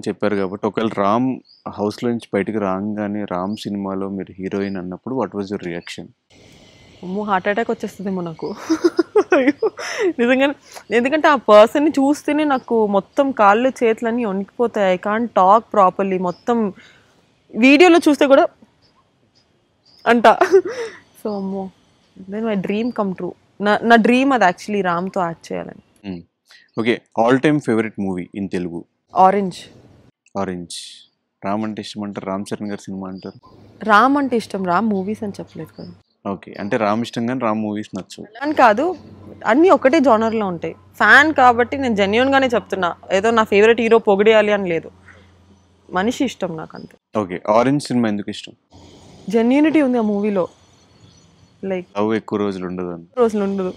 అని చెప్పారు కాబట్టి ఒకవేళ రామ్ హౌస్లో నుంచి బయటకు రాగానే రామ్ సినిమాలో మీరు హీరోయిన్ అన్నప్పుడు వాట్ వాజ్ యువర్ రియాక్షన్ అమ్మో హార్ట్ అటాక్ వచ్చేస్తుందేమో నాకు అయ్యో, నిజంగానే ఎందుకంటే ఆ పర్సన్ని చూస్తేనే నాకు మొత్తం కాళ్ళు చేతులన్నీ వణికిపోతాయి ఐ కాంట్ టాక్ ప్రాపర్లీ మొత్తం వీడియోలో చూస్తే కూడా అంట సో అమ్మో then my dream come true నా నా డ్రీమ్ అది యాక్చువల్లీ రామ్తో యాక్ట్ చేయాలని okay all time favourite movie in Telugu orange orange Ram అంటే ఇష్టం అంటారు రామ్ చరణ్ గారి సినిమా అంటారు రామ్ అంటే ఇష్టం రామ్ మూవీస్ అని చెప్పలేదు కదా ఓకే అంటే రామ్ ఇష్టం కానీ రామ్ మూవీస్ నచ్చు అని కాదు అన్నీ ఒకటే జానర్లో ఉంటాయి ఫ్యాన్ కాబట్టి నేను జెన్యున్గానే చెప్తున్నా ఏదో నా ఫేవరెట్ హీరో పొగిడేయాలి అని లేదు మనిషి ఇష్టం నాకు అంతే ఓకే ఆరెంజ్ సినిమా ఎందుకు ఇష్టం జెన్యూనిటీ ఉంది ఆ మూవీలో లైక్ లవ్ ఎక్కువ రోజులు ఉండదు అని రోజులు ఉండదు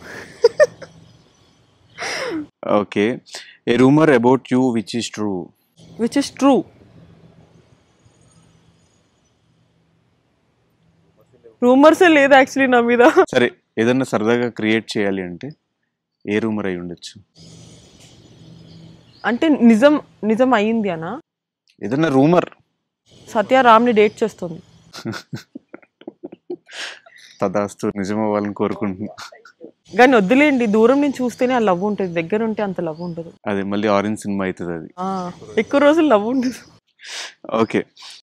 okay a rumour about you which is true which is true రూమర్సే లేదు యాక్చువల్లీ నా మీద సరే ఏదన్నా సరదాగా క్రియేట్ చేయాలి అంటే ఏ రూమర్ అయి ఉండొచ్చు అంటే నిజం నిజం అయ్యింది అనా ఏదన్నా రూమర్ సత్య రామ్ని డేట్ చేస్తుంది తదాస్తు నిజం అవ్వాలని కోరుకుంటున్నా కానీ వద్దులేండి దూరం నుంచి చూస్తేనే ఆ లవ్ ఉంటుంది దగ్గర ఉంటే అంత లవ్ ఉండదు అదే మళ్ళీ ఆరెంజ్ సినిమా అవుతుంది అది ఆ, ఎక్కువ రోజులు లవ్ ఉండదు ఓకే